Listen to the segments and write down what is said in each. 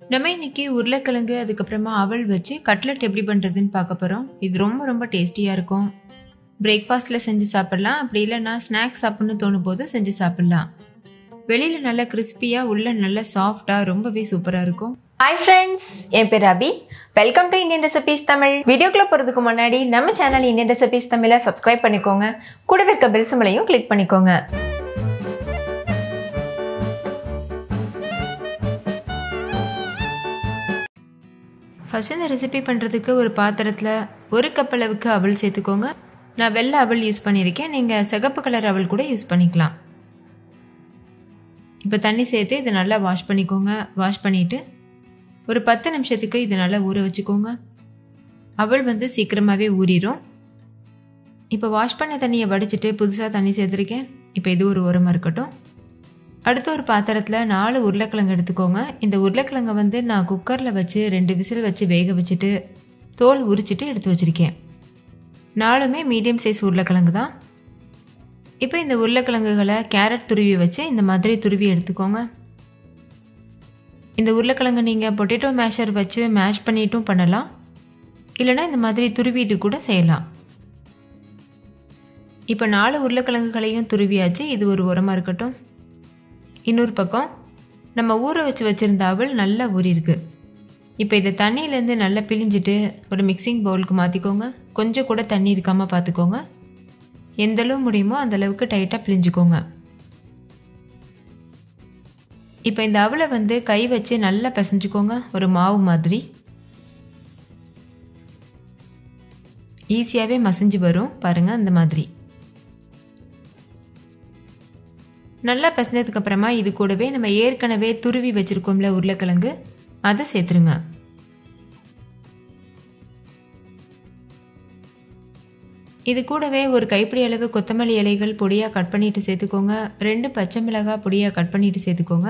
நம்ம இன்னைக்கு உருளைக்கிழங்கு அதுக்கப்புறமா அவல் வச்சு கட்லெட் எப்படி பண்ணுறதுன்னு பார்க்க போகிறோம் இது ரொம்ப ரொம்ப டேஸ்டியாக இருக்கும் பிரேக்ஃபாஸ்ட்டில் செஞ்சு சாப்பிட்லாம் அப்படி இல்லைன்னா ஸ்நாக்ஸ் சாப்பிட்ணுன்னு தோணும் போது செஞ்சு சாப்பிட்லாம் வெளியில் நல்லா கிறிஸ்பியாக உள்ள நல்லா சாஃப்டாக ரொம்பவே சூப்பராக இருக்கும் ஹாய் ஃப்ரெண்ட்ஸ் என் பேர் Abi welcome to Indian recipes Tamil வீடியோக்குள்ளே போகிறதுக்கு முன்னாடி நம்ம சேனல் இந்தியன் ரெசிபீஸ் தமிழை சப்ஸ்கிரைப் பண்ணிக்கோங்க கூடவே இருக்க பெல் சிம்பளையும் கிளிக் பண்ணிக்கோங்க ஃபஸ்ட் இந்த ரெசிபி பண்ணுறதுக்கு ஒரு பாத்திரத்தில் ஒரு கப் அளவுக்கு அவல் சேர்த்துக்கோங்க நான் வெள்ளை அவல் யூஸ் பண்ணியிருக்கேன் நீங்கள் சிகப்பு கலர் அவல் கூட யூஸ் பண்ணிக்கலாம் இப்போ தண்ணி சேர்த்து இதை நல்லா வாஷ் பண்ணிக்கோங்க வாஷ் பண்ணிவிட்டு ஒரு பத்து நிமிஷத்துக்கு இது நல்லா ஊற வச்சுக்கோங்க அவல் வந்து சீக்கிரமாகவே ஊறிடும் இப்போ வாஷ் பண்ண தண்ணியை வடிச்சிட்டு புதுசாக தண்ணி சேர்த்துருக்கேன் இப்போ இது ஒரு உரமாக இருக்கட்டும் அடுத்து ஒரு பாத்திரத்தில் நாலு உருளைக்கிழங்கு எடுத்துக்கோங்க இந்த உருளைக்கிழங்கை வந்து நான் குக்கரில் வச்சு ரெண்டு விசில் வச்சு வேக வச்சுட்டு தோல் உரிச்சிட்டு எடுத்து வச்சுருக்கேன் நாலுமே மீடியம் சைஸ் உருளைக்கிழங்கு தான் இப்போ இந்த உருளைக்கிழங்குகளை கேரட் துருவி வச்சு இந்த மாதிரி துருவி எடுத்துக்கோங்க இந்த உருளைக்கிழங்கு நீங்கள் பொட்டேட்டோ மேஷர் வச்சு மேஷ் பண்ணிட்டும் பண்ணலாம் இல்லைனா இந்த மாதிரி துருவிட்டு கூட செய்யலாம் இப்போ நாலு உருளைக்கிழங்குகளையும் துருவியாச்சு இது ஒரு உரமாக இருக்கட்டும் இன்னொரு பக்கம் நம்ம ஊற வச்சு வச்சுருந்த அவள் நல்லா ஊறியிருக்கு இப்போ இதை தண்ணியிலேருந்து நல்லா பிழிஞ்சிட்டு ஒரு மிக்சிங் பவுலுக்கு மாற்றிக்கோங்க கொஞ்சம் கூட தண்ணி இருக்காமல் பார்த்துக்கோங்க எந்த அளவு முடியுமோ அந்த அளவுக்கு டைட்டாக பிழிஞ்சுக்கோங்க இப்போ இந்த அவளை வந்து கை வச்சு நல்லா பிசைஞ்சுக்கோங்க ஒரு மாவு மாதிரி ஈஸியாகவே மசிஞ்சு வரும் பாருங்கள் அந்த மாதிரி நல்லா பிசைஞ்சதுக்கு அப்புறமா இது கூடவே நம்ம ஏற்கனவே துருவி வச்சுருக்கோம்ல உருளைக்கிழங்கு அதை சேர்த்துருங்க இது கூடவே ஒரு கைப்பிடி அளவு கொத்தமல்லி இலைகள் பொடியாக கட் பண்ணிட்டு சேர்த்துக்கோங்க ரெண்டு பச்சை மிளகாய் பொடியாக கட் பண்ணிட்டு சேர்த்துக்கோங்க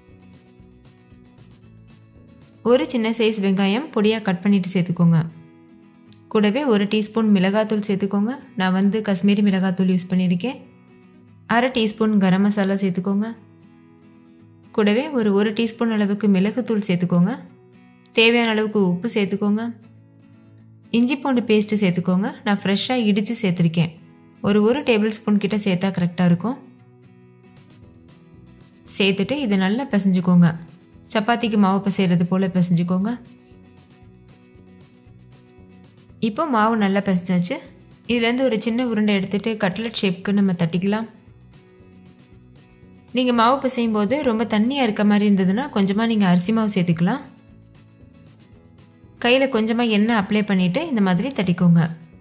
ஒரு சின்ன சைஸ் வெங்காயம் பொடியாக கட் பண்ணிட்டு சேர்த்துக்கோங்க கூடவே ஒரு டீஸ்பூன் மிளகாத்தூள் சேர்த்துக்கோங்க நான் வந்து காஷ்மீரி மிளகாத்தூள் யூஸ் பண்ணியிருக்கேன் அரை டீஸ்பூன் கரம் மசாலா சேர்த்துக்கோங்க கூடவே ஒரு ஒரு டீஸ்பூன் அளவுக்கு மிளகுத்தூள் சேர்த்துக்கோங்க தேவையான அளவுக்கு உப்பு சேர்த்துக்கோங்க இஞ்சி பூண்டு பேஸ்ட்டு சேர்த்துக்கோங்க நான் ஃப்ரெஷ்ஷாக இடித்து சேர்த்துருக்கேன் ஒரு ஒரு டேபிள் ஸ்பூன் கிட்ட சேர்த்தா கரெக்டாக இருக்கும் சேர்த்துட்டு இதை நல்லா பிசைஞ்சுக்கோங்க சப்பாத்திக்கு மாவு பிசைகிறது போல் பிசைஞ்சுக்கோங்க இப்போ மாவு நல்லா பிசைஞ்சாச்சு இதுலேருந்து ஒரு சின்ன உருண்டை எடுத்துகிட்டு கட்லெட் ஷேப்க்கு நம்ம தட்டிக்கலாம் நீங்கள் மாவு பிசையும் போது ரொம்ப தண்ணியாக இருக்க மாதிரி இருந்ததுன்னா கொஞ்சமாக நீங்கள் அரிசி மாவு சேர்த்துக்கலாம் கையில் கொஞ்சமாக எண்ணெய் அப்ளை பண்ணிவிட்டு இந்த மாதிரி தட்டிக்கோங்க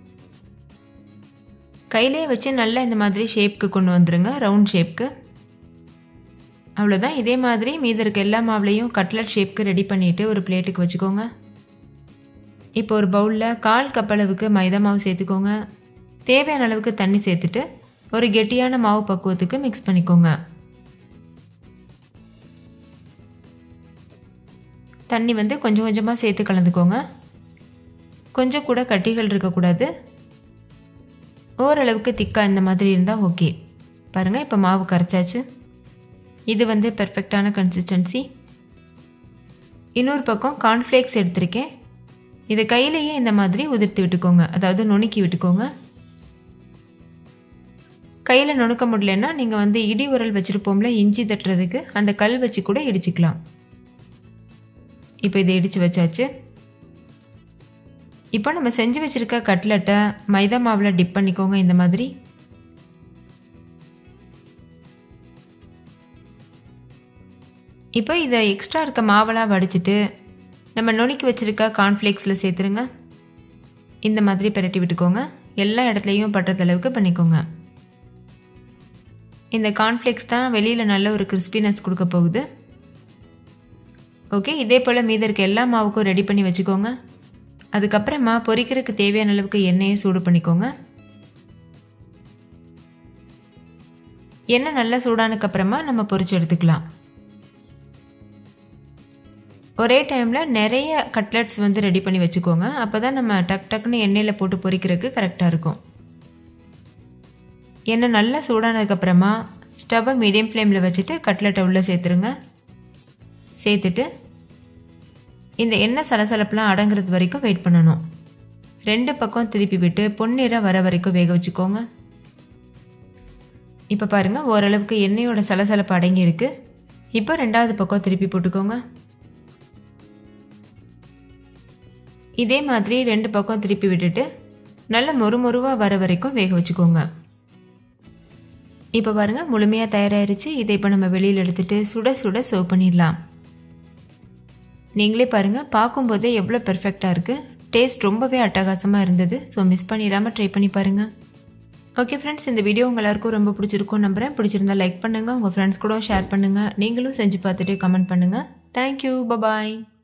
கையிலே வச்சு நல்லா இந்த மாதிரி ஷேப்க்கு கொண்டு வந்துடுங்க ரவுண்ட் ஷேப்க்கு அவ்வளோதான் இதே மாதிரி மீதி இருக்க எல்லா மாவுலையும் கட்லட் ஷேப்க்கு ரெடி பண்ணிவிட்டு ஒரு பிளேட்டுக்கு வச்சுக்கோங்க இப்போ ஒரு பவுலில் கால் கப் அளவுக்கு மைதா மாவு சேர்த்துக்கோங்க தேவையான அளவுக்கு தண்ணி சேர்த்துட்டு ஒரு கெட்டியான மாவு பக்குவத்துக்கு மிக்ஸ் பண்ணிக்கோங்க தண்ணி வந்து கொஞ்சம் கொஞ்சமாக சேர்த்து கலந்துக்கோங்க கொஞ்சம் கூட கட்டிகள் இருக்கக்கூடாது ஓரளவுக்கு திக்காக இந்த மாதிரி இருந்தால் ஓகே பாருங்கள் இப்போ மாவு கரைச்சாச்சு இது வந்து பெர்ஃபெக்டான கன்சிஸ்டன்சி இன்னொரு பக்கம் கார்ன்ஃப்ளேக்ஸ் எடுத்திருக்கேன் இதை கையிலேயே இந்த மாதிரி உதிர்த்து விட்டுக்கோங்க அதாவது நுணுக்கி விட்டுக்கோங்க கையில் நுணுக்க முடியலன்னா நீங்கள் வந்து இடி உரல் வச்சுருப்போம்ல இஞ்சி தட்டுறதுக்கு அந்த கல் வச்சு கூட இடிச்சுக்கலாம் இப்போ இதை இடித்து வச்சாச்சு இப்போ நம்ம செஞ்சு வச்சுருக்க கட்லெட்டை மைதா மாவில் டிப் பண்ணிக்கோங்க இந்த மாதிரி இப்போ இதை எக்ஸ்ட்ரா இருக்க மாவெல்லாம் வடிச்சிட்டு நம்ம நுணுக்கி வச்சுருக்க கார்ன்ஃப்ளேக்ஸில் சேர்த்துருங்க இந்த மாதிரி பிரட்டி விட்டுக்கோங்க எல்லா இடத்துலையும் பட்டுறது அளவுக்கு பண்ணிக்கோங்க இந்த கார்ன்ஃப்ளேக்ஸ் தான் வெளியில் நல்ல ஒரு கிறிஸ்பினஸ் கொடுக்க போகுது ஓகே இதே போல் மீத இருக்க எல்லா மாவுக்கும் ரெடி பண்ணி வச்சுக்கோங்க அதுக்கப்புறமா பொரிக்கிறதுக்கு தேவையான அளவுக்கு எண்ணெயை சூடு பண்ணிக்கோங்க எண்ணெய் நல்லா சூடானதுக்கப்புறமா நம்ம பொரிச்சு எடுத்துக்கலாம் ஒரே டைமில் நிறைய கட்லெட்ஸ் வந்து ரெடி பண்ணி வச்சுக்கோங்க அப்போ தான் நம்ம டக் டக்குன்னு எண்ணெயில் போட்டு பொரிக்கிறதுக்கு கரெக்டாக இருக்கும் எண்ணெய் நல்லா சூடானதுக்கப்புறமா ஸ்டவ்வை மீடியம் ஃப்ளேமில் வச்சுட்டு கட்லெட்டை உள்ளே சேர்த்துருங்க சேர்த்துட்டு இந்த எண்ணெய் சலசலப்புலாம் அடங்குறது வரைக்கும் வெயிட் பண்ணணும் ரெண்டு பக்கம் திருப்பி விட்டு பொன்னிறம் வர வரைக்கும் வேக வச்சுக்கோங்க இப்போ பாருங்கள் ஓரளவுக்கு எண்ணெயோட சலசலப்பு அடங்கி இருக்கு இப்போ ரெண்டாவது பக்கம் திருப்பி போட்டுக்கோங்க இதே மாதிரி ரெண்டு பக்கம் திருப்பி விட்டுட்டு நல்ல மொறுமொறுவாக வர வரைக்கும் வேக வச்சுக்கோங்க இப்போ பாருங்கள் முழுமையாக தயாராகிருச்சு இதை இப்போ நம்ம வெளியில் எடுத்துகிட்டு சுட சுட சர்வ் பண்ணிடலாம் நீங்களே பாருங்கள் பார்க்கும்போதே எவ்வளோ பெர்ஃபெக்டாக இருக்குது டேஸ்ட் ரொம்பவே அட்டகாசமாக இருந்தது ஸோ மிஸ் பண்ணிடாமல் ட்ரை பண்ணி பாருங்கள் ஓகே ஃப்ரெண்ட்ஸ் இந்த வீடியோ உங்கள் எல்லாருக்கும் ரொம்ப பிடிச்சிருக்கும் நம்புறேன் பிடிச்சிருந்தா லைக் பண்ணுங்கள் உங்கள் ஃப்ரெண்ட்ஸ் கூட ஷேர் பண்ணுங்கள் நீங்களும் செஞ்சு பார்த்துட்டு கமெண்ட் பண்ணுங்கள் தேங்க்யூ பபாய்